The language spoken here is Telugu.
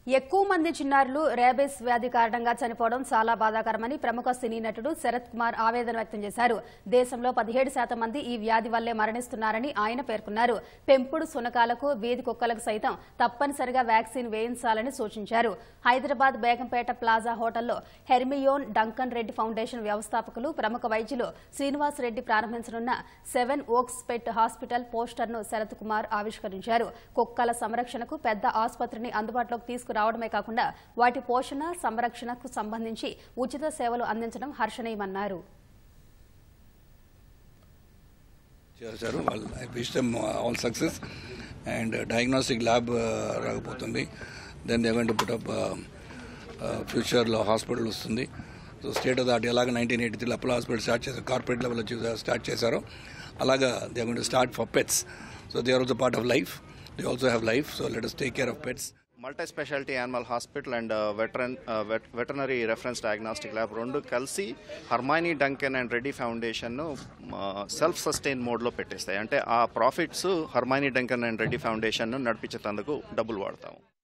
ఎక్కువ మంది చిన్నారులు రేబీస్ వ్యాధి కారణంగా చనిపోవడం చాలా బాధాకరమని ప్రముఖ సినీ నటుడు శరత్ కుమార్ ఆవేదన వ్యక్తం చేశారు దేశంలో పదిహేడు శాతం మంది ఈ వ్యాధి వల్లే మరణిస్తున్నారని ఆయన పేర్కొన్నారు పెంపుడు సునకాలకు వీధి కుక్కలకు సైతం తప్పనిసరిగా వ్యాక్సిన్ వేయించాలని సూచించారు హైదరాబాద్ బేగంపేట ప్లాజా హోటల్లో హెర్మియోన్ డంకన్ రెడ్డి ఫౌండేషన్ వ్యవస్థాపకులు ప్రముఖ వైద్యులు శ్రీనివాస్ రెడ్డి ప్రారంభించనున్న సెవెన్ ఓక్స్ పెట్ హాస్పిటల్ పోస్టర్ను శరత్ కుమార్ ఆవిష్కరించారు కుక్కల సంరక్షణకు పెద్ద ఆసుపత్రిని అందుబాటులోకి తీసుకురావడమే కాకుండా వాటి పోషణ సంరక్షణకు సంబంధించి ఉచిత సేవలు అందించడం హర్షణీయమన్నారు చేశారు వాళ్ళు I wish them all success and diagnostic lab రాకపోతుంది then they to put up ఫ్యూచర్లో హాస్పిటల్ వస్తుంది సో స్టేట్ ఆఫ్ దాట్ ఎలాగ నైన్టీన్ ఎయిటీ త్రీలో అపోలో హాస్పిటల్ స్టార్ట్ చేశారు కార్పొరేట్ లెవెల్లో చూ- స్టార్ట్ చేశారో అలాగా they gone to start for pets so they are also part of life they also have life so let us take care of pets multi speciality animal hospital and veteran veterinary reference diagnostic lab రెండు కలిసి హర్మాయినీ డంకెన్ అండ్ రెడ్డి ఫౌండేషన్ను సెల్ఫ్ సస్టైన్ మోడ్లో పెట్టేస్తాయి అంటే ఆ profits Hermione Duncan and Reddy ఫౌండేషన్ను నడిపించేందుకు డబ్బులు వాడతాము